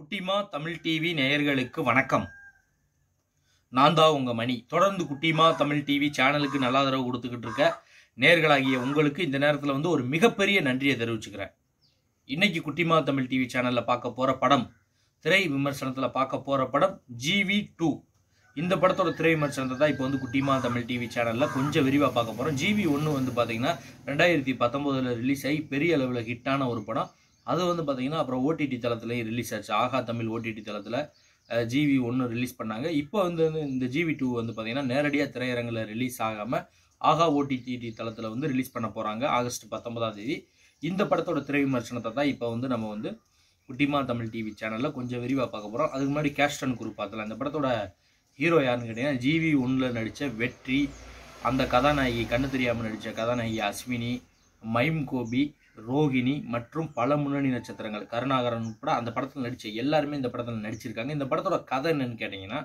குட்டிமா தமிழ் டிவி நேயர்களுக்கு வணக்கம் நான் தான் உங்க மணி தொடர்ந்து குட்டிமா தமிழ் டிவி சேனலுக்கு நல்ல ஆதரவு கொடுத்துக்கிட்டு இருக்க நேர்களாகிய உங்களுக்கு இந்த நேரத்தில் வந்து ஒரு மிகப்பெரிய நன்றியை தெரிவிச்சுக்கிறேன் இன்னைக்கு குட்டிமா தமிழ் டிவி சேனலில் பார்க்க போற படம் திரை விமர்சனத்தில் பார்க்க போற படம் ஜிவி டூ இந்த படத்தோட திரை விமர்சனத்தை தான் இப்போ வந்து குட்டிமா தமிழ் டிவி சேனலில் கொஞ்சம் விரிவாக பார்க்க போகிறோம் ஜிவி ஒன்று வந்து பார்த்தீங்கன்னா ரெண்டாயிரத்தி பத்தொம்போதில் ரிலீஸ் ஆகி பெரிய அளவில் ஹிட்டான ஒரு படம் அது வந்து பார்த்தீங்கன்னா அப்புறம் ஓடிடி தளத்துலேயும் ரிலீஸ் ஆச்சு ஆகா தமிழ் ஓடிடி தளத்தில் ஜிவி ஒன்று ரிலீஸ் பண்ணாங்க இப்போ வந்து இந்த ஜிவி டூ வந்து பார்த்தீங்கன்னா நேரடியாக திரையரங்கில் ரிலீஸ் ஆகாமல் ஆகா ஓடிடி தளத்தில் வந்து ரிலீஸ் பண்ண போகிறாங்க ஆகஸ்ட் பத்தொன்பதாம் தேதி இந்த படத்தோட திரை விமர்சனத்தை தான் இப்போ வந்து நம்ம வந்து குட்டிமா தமிழ் டிவி சேனலில் கொஞ்சம் விரிவாக பார்க்க போகிறோம் அதுக்கு முன்னாடி கேஸ்டன் குரூப் பார்த்தலாம் இந்த படத்தோட ஹீரோ யாருன்னு கேட்டீங்கன்னா ஜிவி ஒன்றில் நடித்த வெற்றி அந்த கதாநாயகி கண்ணு தெரியாமல் நடித்த கதாநாயகி அஸ்வினி மைம் கோபி ரோகிணி மற்றும் பல முன்னணி நட்சத்திரங்கள் கருணாகரன் உட்பட அந்த படத்தில் நடித்த எல்லாருமே இந்த படத்தில் நடிச்சிருக்காங்க இந்த படத்தோட கதை என்னன்னு கேட்டிங்கன்னா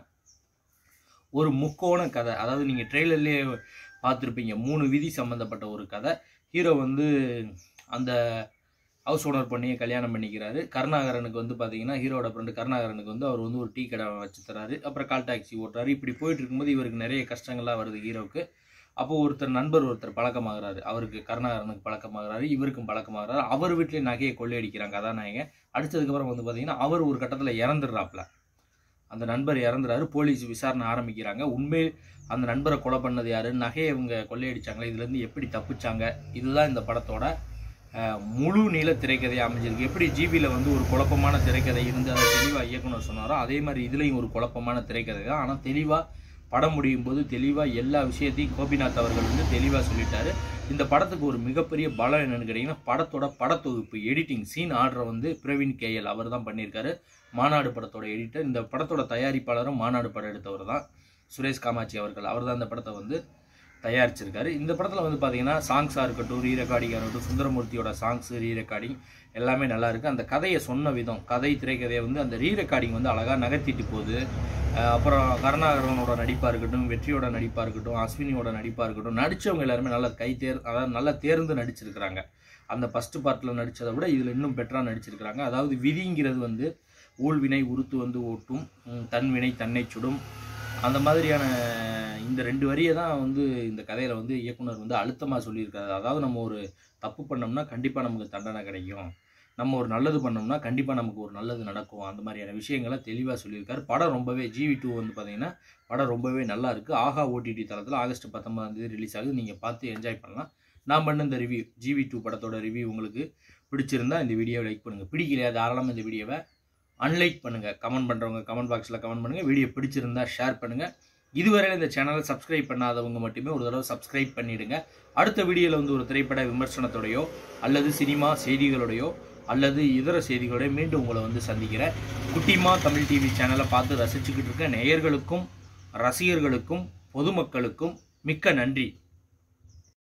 ஒரு முக்கோண கதை அதாவது நீங்கள் ட்ரெய்லர்லேயே பார்த்துருப்பீங்க மூணு விதி சம்மந்தப்பட்ட ஒரு கதை ஹீரோ வந்து அந்த ஹவுஸ் ஓனர் பண்ணி கல்யாணம் பண்ணிக்கிறாரு கருணாகரனுக்கு வந்து பார்த்தீங்கன்னா ஹீரோட ஃப்ரெண்டு கருணாகரனுக்கு வந்து அவர் வந்து ஒரு டீ கடை வச்சு தராரு அப்புறம் கால் டாக்ஸி ஓட்டுறாரு இப்படி போயிட்டு இருக்கும்போது இவருக்கு நிறைய கஷ்டங்கள்லாம் வருது ஹீரோவுக்கு அப்போ ஒருத்தர் நண்பர் ஒருத்தர் பழக்கமாகறாரு அவருக்கு கருணாகரனுக்கு பழக்கமாகறாரு இவருக்கும் பழக்கமாகறாரு அவர் வீட்டிலேயே நகையை கொள்ளையடிக்கிறாங்க கதாநாயகன் அடிச்சதுக்கப்புறம் வந்து பார்த்தீங்கன்னா அவர் ஒரு கட்டத்தில் இறந்துடுறாப்ல அந்த நண்பர் இறந்துறாரு போலீஸ் விசாரணை ஆரம்பிக்கிறாங்க உண்மை அந்த நண்பரை கொலை பண்ணது யாரு நகையை இவங்க கொள்ளையடிச்சாங்களே இதுலேருந்து எப்படி தப்பிச்சாங்க இதுதான் இந்த படத்தோட அஹ், முழு நீள திரைக்கதையை அமைஞ்சிருக்கு எப்படி ஜிபியில் வந்து ஒரு குழப்பமான திரைக்கதை இருந்து அதை தெளிவாக இயக்குனர் சொன்னாரோ அதே மாதிரி இதுலேயும் ஒரு குழப்பமான திரைக்கதை தான் ஆனால் தெளிவாக படம் முடியும் போது தெளிவாக எல்லா விஷயத்தையும் கோபிநாத் அவர்கள் வந்து தெளிவாக சொல்லிட்டாரு இந்த படத்துக்கு ஒரு மிகப்பெரிய பலம் என்னன்னு கேட்டிங்கன்னா படத்தோட படத்தொகுப்பு எடிட்டிங் சீன் ஆர்டரை வந்து பிரவீன் கேஎல் அவர் தான் பண்ணியிருக்காரு மாநாடு படத்தோட எடிட்டர் இந்த படத்தோட தயாரிப்பாளரும் மாநாடு படம் எடுத்தவர் தான் சுரேஷ் காமாட்சி அவர்கள் அவர் தான் இந்த படத்தை வந்து தயாரிச்சிருக்காரு இந்த படத்தில் வந்து பார்த்தீங்கன்னா சாங்ஸாக இருக்கட்டும் ரீ ரெக்கார்டிங்காக இருக்கட்டும் சுந்தரமூர்த்தியோட சாங்ஸ் ரீ ரெக்கார்டிங் எல்லாமே நல்லா இருக்கு அந்த கதையை சொன்ன விதம் கதை திரைக்கதையை வந்து அந்த ரீ ரெக்கார்டிங் வந்து அழகாக நகர்த்திட்டு போகுது அஹ் அப்புறம் கருணாகரனோட நடிப்பாக இருக்கட்டும் வெற்றியோட நடிப்பாக இருக்கட்டும் அஸ்வினியோட நடிப்பாக இருக்கட்டும் நடித்தவங்க எல்லாருமே நல்லா கை தேர் அதாவது நல்லா தேர்ந்து நடிச்சிருக்கிறாங்க அந்த ஃபஸ்ட்டு பார்ட்டில் நடித்ததை விட இதில் இன்னும் பெட்டராக நடிச்சிருக்கிறாங்க அதாவது விதிங்கிறது வந்து ஊழ்வினை உருத்து வந்து ஓட்டும் உம், தன்வினை தன்னை சுடும் அந்த மாதிரியான இந்த ரெண்டு வரியை தான் வந்து இந்த கதையில் வந்து இயக்குனர் வந்து அழுத்தமாக சொல்லியிருக்காரு அதாவது நம்ம ஒரு தப்பு பண்ணோம்னா கண்டிப்பாக நமக்கு தண்டனை கிடைக்கும் நம்ம ஒரு நல்லது பண்ணோம்னா கண்டிப்பாக நமக்கு ஒரு நல்லது நடக்கும் அந்த மாதிரியான விஷயங்களை தெளிவாக சொல்லியிருக்காரு படம் ரொம்பவே ஜிவி டூ வந்து பார்த்தீங்கன்னா படம் ரொம்பவே நல்லா இருக்குது ஆகா ஓடிடி தளத்தில் ஆகஸ்ட் பத்தொன்பதாம் தேதி ரிலீஸ் ஆகுது நீங்கள் பார்த்து என்ஜாய் பண்ணலாம் நான் பண்ண இந்த ரிவ்யூ ஜிவி டூ படத்தோட ரிவ்யூ உங்களுக்கு பிடிச்சிருந்தா இந்த வீடியோவை லைக் பண்ணுங்கள் பிடிக்கலையா தாராளமாக இந்த வீடியோவை அன்லைக் பண்ணுங்கள் கமெண்ட் பண்ணுறவங்க கமெண்ட் பாக்ஸில் கமெண்ட் பண்ணுங்கள் வீடியோ பிடிச்சிருந்தா ஷேர் பண்ணுங்கள் இதுவரையில் இந்த சேனலை சப்ஸ்கிரைப் பண்ணாதவங்க மட்டுமே ஒரு தடவை சப்ஸ்கிரைப் பண்ணிடுங்க அடுத்த வீடியோவில் வந்து ஒரு திரைப்பட விமர்சனத்தோடையோ அல்லது சினிமா செய்திகளோடையோ அல்லது இதர செய்திகளோடய மீண்டும் உங்களை வந்து சந்திக்கிறேன் குட்டிமா தமிழ் டிவி சேனலை பார்த்து ரசிச்சுக்கிட்டு இருக்க நேயர்களுக்கும் ரசிகர்களுக்கும் பொதுமக்களுக்கும் மிக்க நன்றி